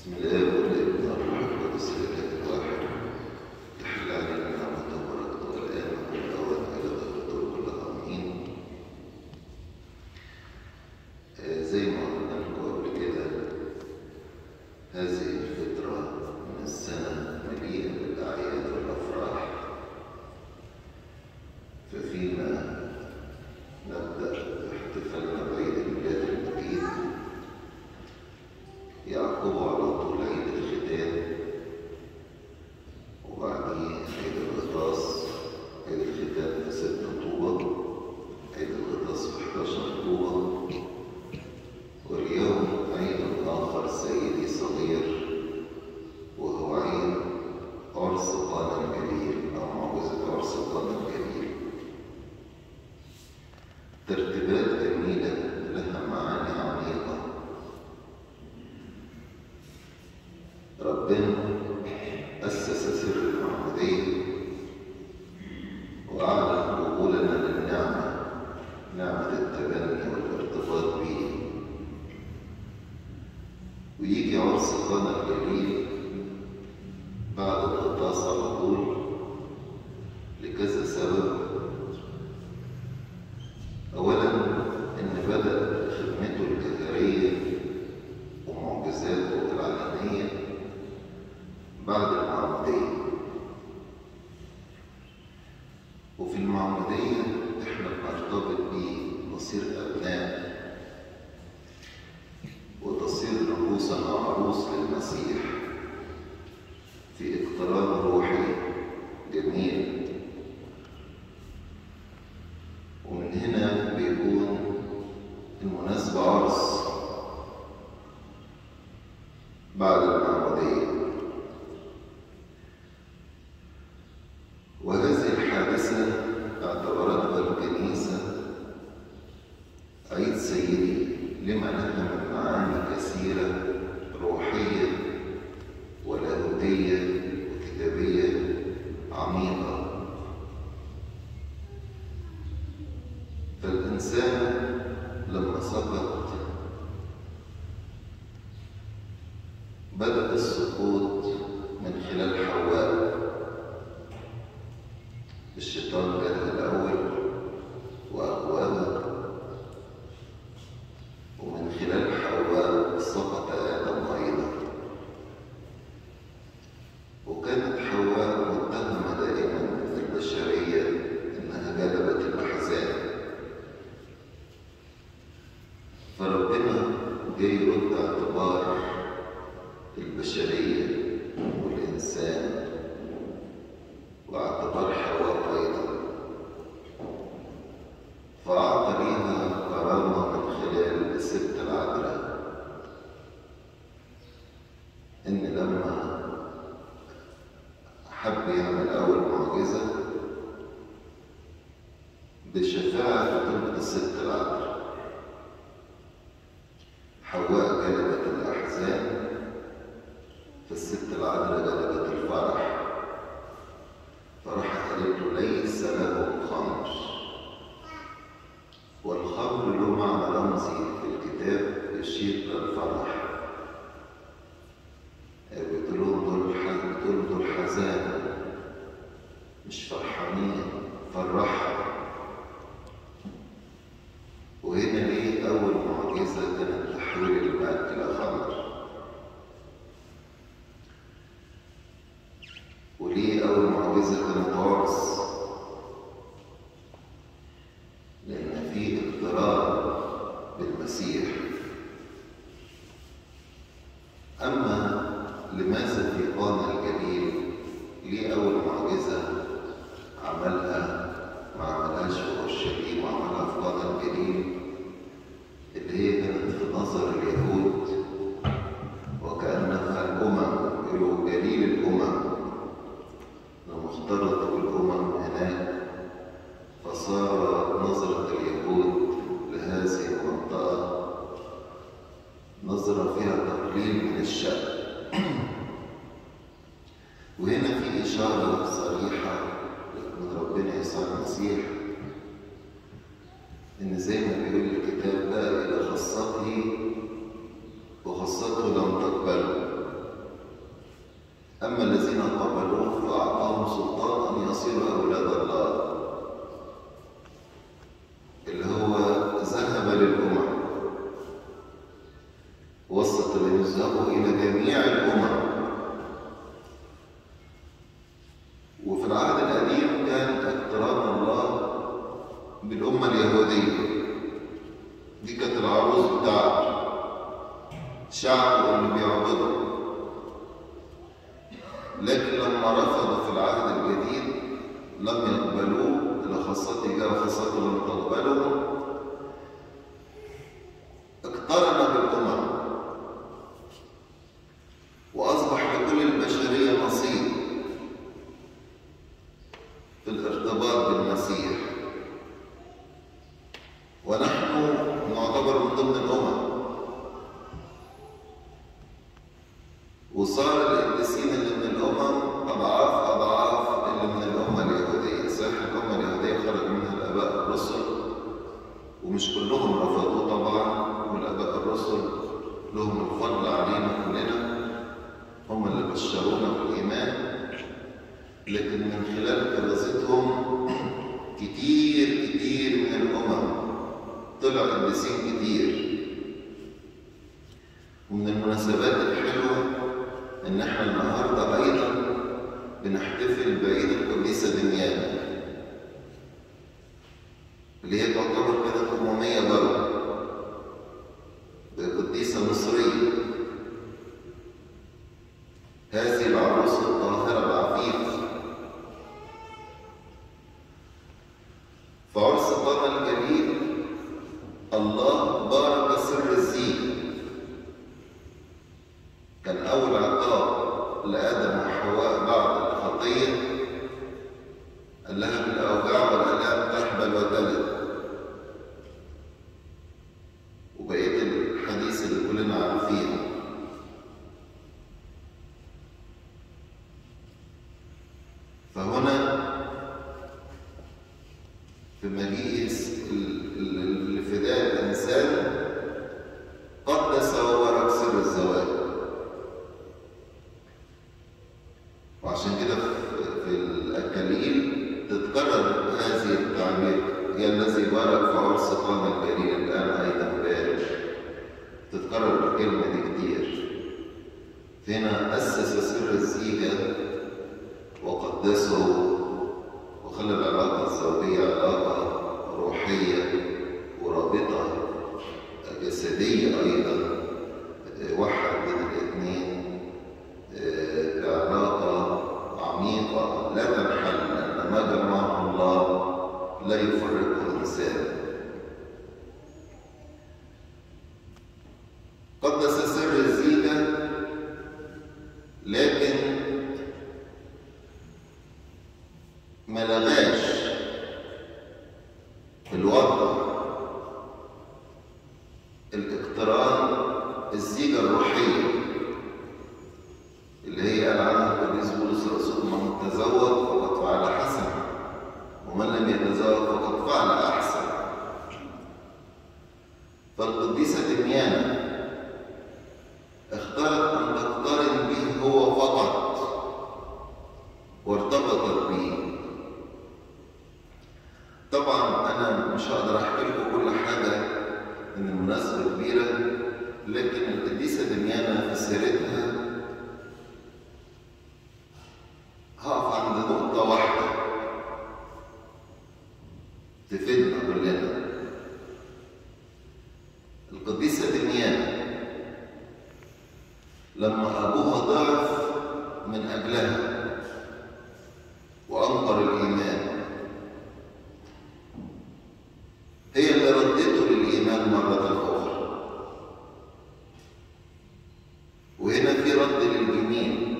بسم الله والابن والروح القدس الاله الواحد تحل علينا نعمته وبركته الان وكل اوان الى ظهر الدور كلها امين آه، زي ما قلنا لكم قبل كده هذه الفترة من السنة مليئة بالأعياد والأفراح ففيما نبدأ احتفالنا بعيد الميلاد المجيد يعقبه على طول عيد الختان وبعديه عيد الغطاس عيد الختان في 6 أكتوبر عيد الغطاس في 11 أكتوبر واليوم عيد آخر سيدي صغير وهو عيد عرس قانا الجليل أو معجزة عرس قانا الجليل ترتيبات جميلة لها معاني عميقة ربنا أسس سر المعمودية وأعلن قبولنا للنعمة نعمة التبني والارتباط به ويجي عرس قانا الجليل بعد الغطاس على طول لكذا سبب أولا إن بدأ خدمته الجهرية ومعجزاته العلنية بعد المعمودية وفي المعمودية إحنا بنرتبط بمصير أبناء وتصير نفوسنا عروس للمسيح في اقتراب روحي جميل ومن هنا بيكون المناسبة عرس بعد المعمودية وهذه الحادثة اعتبرتها الكنيسة عيد سيدي لما لها من معاني كثيرة روحية ولاهوتية وكتابية عميقة فالإنسان لما سقط بدأ السقوط من خلال حواء الشيطان جاء الأول وأغواها ومن خلال حواء سقط آدم أيضا وكانت حواء متهمة دائما البشرية إنها جلبت الأحزان فربنا جاي يرد اعتبار البشرية والإنسان واعتبار حواء أيضا فأعطى ليها كرامة من خلال الست العذراء إن لما حب يعمل أول معجزة بشفاعة طلبة الست العذراء حواء جلبت الأحزان فالست العذراء جلبت الفرح فراحت قالت له ليس لهم خمر والخمر له معنى رمزي في الكتاب يشير للفرح بتقول لهم دول ح- بتقول دول حزانة مش فرحانين فرحها وهنا ليه أول معجزة كانت تحويل الماء إلى خمر وليه أول معجزة كانت عرس لأن في اقتراب بالمسيح أما لماذا في قانا الجليل ليه أول معجزة عملها ما عملهاش في أورشليم وعملها في قانا الجليل اللي هي كانت في نظر اليهود وكأنها الأمم يقولوا جليل الأمم لما اختلطوا بالأمم هناك فصار نظرة اليهود لهذه المنطقة نظرة فيها تقليل من الشأن وهنا في إشارة صريحة من ربنا يسوع المسيح إن زي ما بيقول الكتاب بقى إلى خاصته وخاصته لم تقبله أما الذين قبلوه فأعطاهم سلطان أن يصيروا أولاد الله اللي هو ذهب للأمم وسط ليذهبوا إلى جميع الأمم وفي العهد القديم كان اقتران الله بالأمة اليهودية دي كانت العروس بتاعته شعب اللي بيعبده لكن لما رفضوا في العهد الجديد لم يقبلوه إلى خاصته جاء خاصته لم تقبله اقترن بالأمم وأصبح لكل البشرية نصيب في الارتباط بالمسيح ونحن نعتبر من ضمن الأمم وصار القديسين اللي من الأمم أضعاف أضعاف اللي من الأمة اليهودية صحيح الأمة اليهودية خرج منها الآباء الرسل ومش كلهم رفضوه طبعا والآباء الرسل لهم الفضل علينا كلنا هم اللي بشرونا بالإيمان لكن من خلال كرازتهم كتير كتير من الأمم طلع قديسين كتير ومن المناسبات الحلوة إن إحنا النهاردة أيضا بنحتفل بعيد القديسة دميانة اللي هي تعتبر كانت أممية برضه قديسة مصرية هذه العروس الطاهرة العفيفة فعرس طه الجليل الله بارك سر الزينة كان أول عقاب لآدم وحواء بعد الخطية قال لها بالأوجاع والآلام تحبل وتلد وبقية الحديث اللي كلنا عارفينه فهنا في مجيء ال- ال- الفداء الإنسان قدس وبارك سر الزواج وعشان كده في- في الأكاليل تتكرر هذه التعبير يا الذي بارك في عرس قام الجليل الآن أيضا بارك تتكرر الكلمة دي كتير هنا أسس سر الزيجة وقدسه وخلى العلاقة الزوجية علاقة روحية ورابطة جسدية أيضا وحد بين الاثنين بعلاقة عميقة لا تنحل لأن ما جمعه الله لا يفرقه إنسان قدس سر الزيجة لكن ما لغاش في الوضع الاقتران الزيجة الروحية اللي هي قال عنها القديس بولس الرسول من تزوج فقد فعل حسن ومن لم يتزوج فقد فعل أحسن فالقديسة دميانة اختارت أن تقترن به هو فقط وارتبطت به طبعا انا مش هقدر احكي لكم كل حاجه ان المناسبه كبيره لكن القديسه دميانه في سيرتها هقف عند نقطه واحده تفيدنا كلنا القديسه دميانه لما ابوها ضعف من اجلها وانكر الايمان هي اللي ردته للإيمان مرة أخرى وهنا في رد للجميل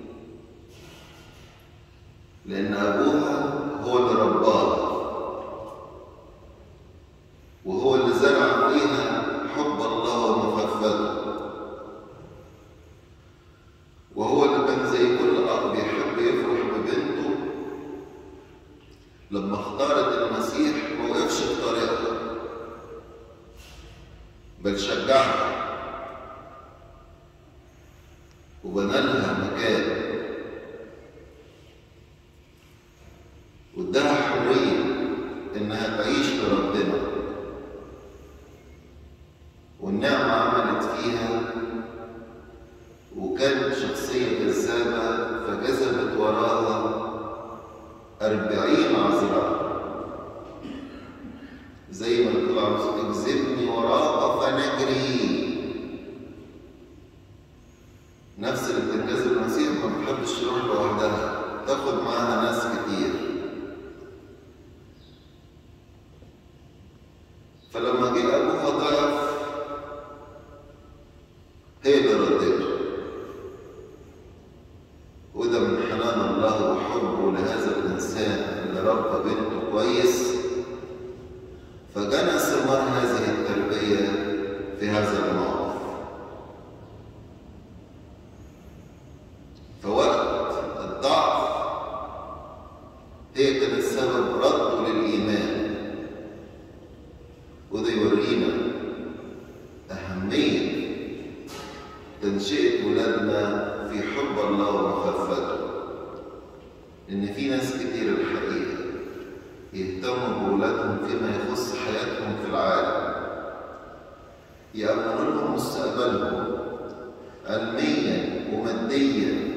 لأن أبوها هو اللي رباها وهو اللي زرع فيها حب الله ومخافته وهو اللي كان زي كل أب يحب يفرح ببنته لما اختارت المسيح ما وقفش في طريقها بل شجعها وبنى لها مكان السابع فجذبت وراها أربعين عذراء زي ما بتقول عروس اجذبني وراك فنجري نفس اللي بتنجذب المسيح ما بتحبش تروح لوحدها تاخد معاها ناس كتير فلما جه ابوها ضعف هي اللي ردته وده من حنان الله وحبه لهذا الانسان اللي ربى بنته كويس فجنى ثمار هذه التربيه في هذا الموقف فوقت الضعف هي كانت سبب رده للايمان وده يورينا أهمية تنشئة ولادنا في حب الله ومخافته إن في ناس كتير الحقيقة يهتموا بولادهم فيما يخص حياتهم في العالم يأمنوا لهم مستقبلهم علميا وماديا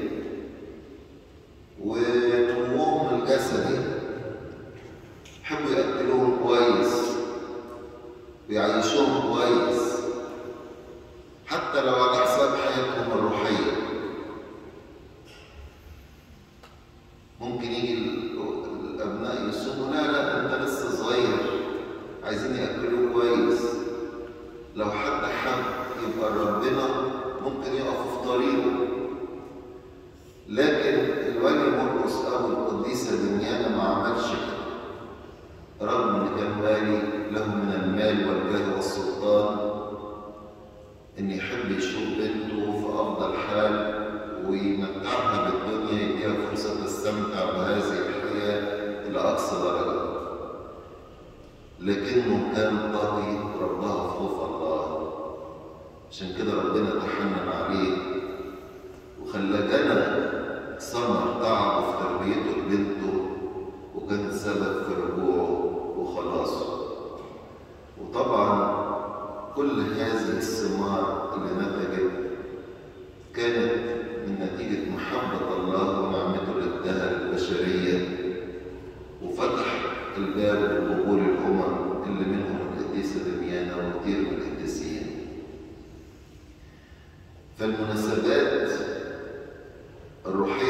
ونموهم الجسدي يحبوا يأكلوهم كويس ويعيشوهم كويس حتى لو على حساب حياتهم الروحية ممكن يجي ال- الأبناء يصوموا لا لا أنت لسه صغير عايزين يأكلوه كويس لو حد حب يبقى ربنا ممكن يقف في طريقه لكن الولي مرقس أو القديسة دميانة ما عملش كده رغم ان كان والي له من المال والجاه والسلطان ان يحب يشوف بنته في افضل حال ويمتعها بالدنيا يديها فرصه تستمتع بهذه الحياه الى اقصى درجه لكنه كان طاغي ربها في خوف الله عشان كده ربنا تحنن عليه وخلى جنى ثمر تعبه في تربيته لبنته وكان سبب في رجوعه وخلاصه وطبعا كل هذه الثمار اللي نتجت كانت من نتيجة محبة الله ونعمته اللي اداها للبشرية وفتح الباب لقبول الأمم اللي منهم القديسة دميانة وكثير من القديسين فالمناسبات الروحية